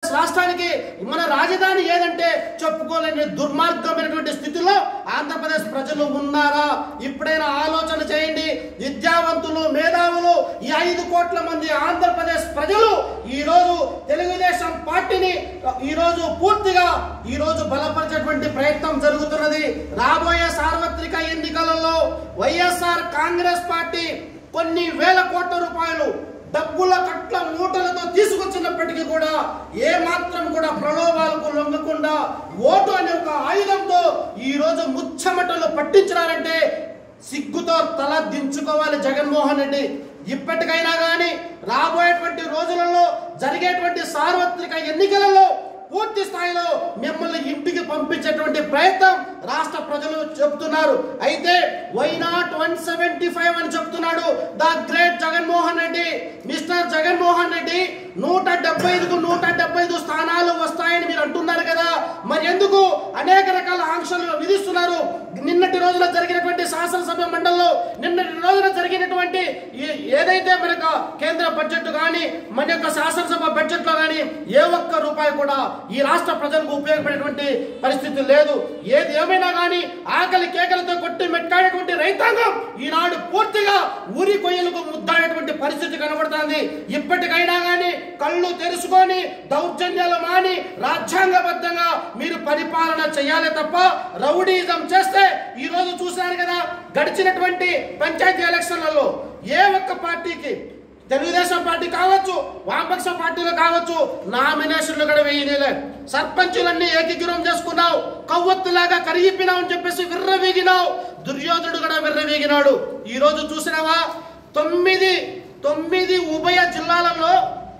రాష్ట్రానికి మన రాజధాని ఏదంటే చెప్పుకోలేని దుర్మార్గమైనటువంటి స్థితిలో ఆంధ్రప్రదేశ్ ప్రజలు ఉన్నారా ఇప్పుడైనా ఆలోచన చేయండి విద్యావంతులు మేధావులు ఈ ఐదు కోట్ల మంది ఆంధ్రప్రదేశ్ ప్రజలు ఈ రోజు తెలుగుదేశం పార్టీని ఈ రోజు పూర్తిగా ఈ రోజు బలపరిచేటువంటి ప్రయత్నం జరుగుతున్నది రాబోయే సార్వత్రిక ఎన్నికలలో వైఎస్ఆర్ కాంగ్రెస్ పార్టీ కొన్ని వేల కోట్ల రూపాయలు డబ్బుల కట్ల మూటలతో తీసుకొచ్చినప్పటికీ కూడా ఏ మాత్రం కూడా ప్రలోభాలకు లొంగకుండా ఓటు అనే ఒక ఆయుధంతో ఈ రోజు ముచ్చమటలు పట్టించినారంటే సిగ్గుతో తల దించుకోవాలి జగన్మోహన్ రెడ్డి ఇప్పటికైనా కానీ రాబోయేటువంటి రోజులలో జరిగేటువంటి సార్వత్రిక ఎన్నికలలో పూర్తి స్థాయిలో మిమ్మల్ని ఇంటికి పంపించేటువంటి ప్రయత్నం రాష్ట్ర ప్రజలు చెప్తున్నారు అయితే why not one seventy five అని చెప్తున్నాడు the great Jaganmohan Reddy mister Jaganmohan Reddy నూట డెబ్బై ఐదుకు నూట డెబ్బై ఐదు స్థానాలు వస్తాయని మీరు అంటున్నారు కదా మరి ఎందుకు అనేక రకాల ఆంక్షలు విధిస్తున్నారు నిన్నటి రోజున జరిగినటువంటి శాసనసభ మండలిలో నిన్నటి రోజున జరిగినటువంటి ఈ- ఏదైతే మనకు కేంద్ర బడ్జెట్ కానీ మన యొక్క శాసనసభ బడ్జెట్ లో కానీ ఏ ఒక్క రూపాయి కూడా ఈ రాష్ట్ర ప్రజలకు ఉపయోగపడేటువంటి పరిస్థితి లేదు ఏది ఏమైనా కానీ ఆకలి కేకలతో కొట్టి మెట్టాడేటువంటి రైతాంగం ఈనాడు పూర్తిగా ఊరి కొయ్యలకు ముద్దాడేటువంటి పరిస్థితి కనబడుతుంది ఇప్పటికైనా కానీ కళ్ళు తెరుచుకొని దౌర్జన్యాలు మాని రాజ్యాంగబద్ధంగా మీరు పరిపాలన చేయాలి తప్ప రౌడీజం చేస్తే ఈ రోజు చూసినారు కదా గడిచినటువంటి పంచాయతీ ఎలక్షన్లలో ఏ ఒక్క పార్టీకి తెలుగుదేశం పార్టీ కావచ్చు వామపక్ష పార్టీలు కావచ్చు నామినేషన్లు కూడా వేయలే సర్పంచులన్నీ ఏకీకృతం చేసుకున్నావు కవ్వొత్తులాగా కరిగిపోయినావు అని చెప్పేసి విర్రవీగినావు దుర్యోధనుడు కూడా విర్రవీగినాడు ఈ రోజు చూసినావా తొమ్మిది తొమ్మిది ఉభయ జిల్లాలలో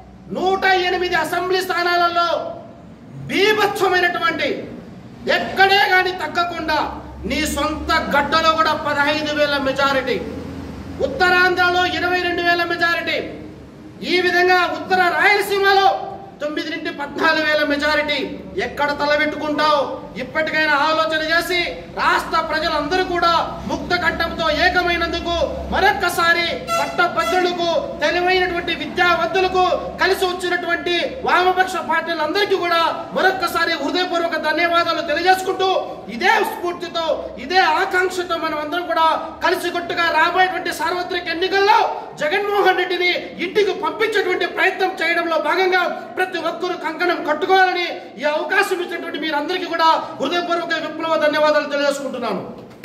నూట ఎనిమిది అసెంబ్లీ స్థానాలలో బీభత్సమైనటువంటి ఎక్కడే కానీ తగ్గకుండా నీ సొంత గడ్డలో కూడా పదహైదు వేల మెజారిటీ ఉత్తరాంధ్రలో ఇరవై రెండు వేల మెజారిటీ ఈ విధంగా ఉత్తర రాయలసీమలో తొమ్మిది నుండి పద్నాలుగు వేల మెజారిటీ ఎక్కడ తలబెట్టుకుంటావు ఇప్పటికైనా ఆలోచన చేసి రాష్ట్ర ప్రజలందరూ కూడా ముక్త కంఠంతో ఏకమైనందుకు మరొక్కసారి పట్టభద్రులకు తెలివైనటువంటి విద్యావంతులకు కలిసి వచ్చినటువంటి వామపక్ష పార్టీలందరికీ కూడా మరొక్కసారి హృదయపూర్వక ధన్యవాదాలు తెలియజేసుకుంటూ ఇదే స్ఫూర్తితో ఇదే ఆకాంక్షతో మనం అందరం కూడా కలిసికట్టుగా రాబోయేటువంటి సార్వత్రిక ఎన్నికల్లో జగన్మోహన్ రెడ్డిని ఇంటికి పంపించేటువంటి ప్రయత్నం చేయడంలో భాగంగా ప్రతి ఒక్కరూ కంకణం కట్టుకోవాలని ఈ అవకాశం ఇచ్చినటువంటి మీరందరికీ కూడా హృదయపూర్వక విప్లవ ధన్యవాదాలు తెలియజేసుకుంటున్నాను